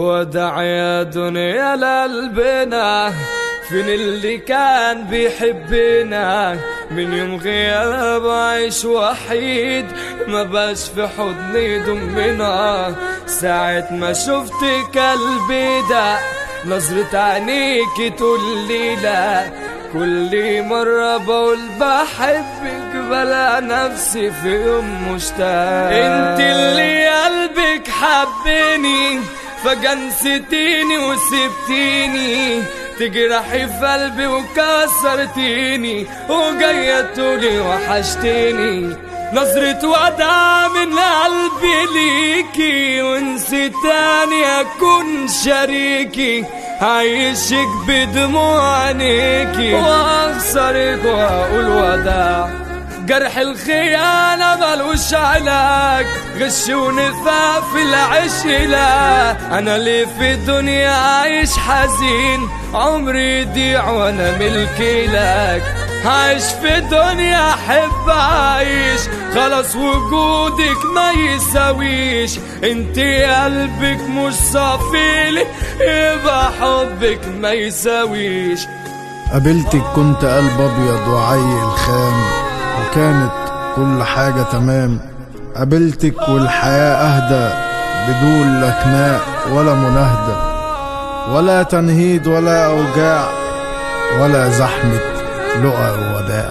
ودع يا دنيا لقلبنا فين اللي كان بيحبنا من يوم غياب عايش وحيد ما باش في حضني ضمنا ساعة ما شفتك قلبي ده نظرة عينيك تقول لي لا كل مرة بقول بحبك بلا نفسي في يوم مشتاق انت اللي قلبك حبني فجأة نسيتيني وسبتيني تجرحي في قلبي وكسرتيني وجاية تقولي وحشتيني نظرة وداع من قلبي ليكي ونسيت تاني أكون شريكي عايشك بدموع عينيكي وأخسرك وأقول وداع جرح الخيانة ملوش علاج غش ونفاق في العشق لا أنا ليه في الدنيا عايش حزين عمري يضيع وأنا ملكي لك عايش في الدنيا أحب أعيش خلاص وجودك ما يساويش انت قلبك مش صافيلي يبقى حبك ما يساويش قابلتك كنت قلب ابيض وعيل خام وكانت كل حاجة تمام قابلتك والحياة اهدى بدون لا خناق ولا مناهدة ولا تنهيد ولا اوجاع ولا زحمة لقى ووداع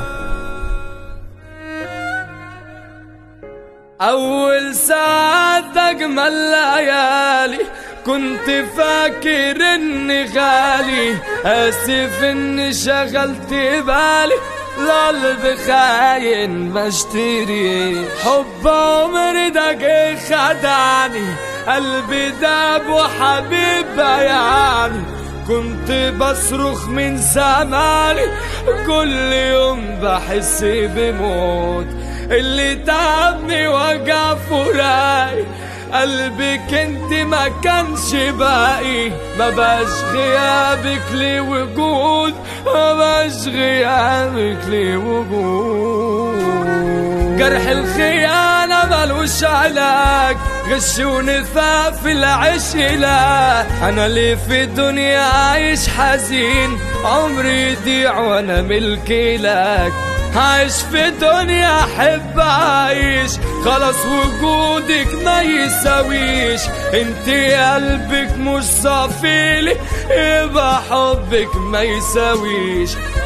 أول ساعات أجمل ليالي كنت فاكر إني غالي آسف إني شغلت بالي القلب خاين بشتري حب عمري ده جه خدعني قلبي داب وحبيب يعني كنت بصرخ من زماني كل يوم بحس بموت اللي تعبني وجع فراقي قلبك انت ما كانش باقي ما باش غيابك لي وجود ما باش غيابك لي وجود جرح الخيانة ملوش علاج غش ونفاق في العشق لا انا ليه في الدنيا عايش حزين عمري يضيع وانا ملكي لك عايش في الدنيا احب اعيش خلاص وجودك ما يساويش انت قلبك مش صافيلي يبقى حبك ما يساويش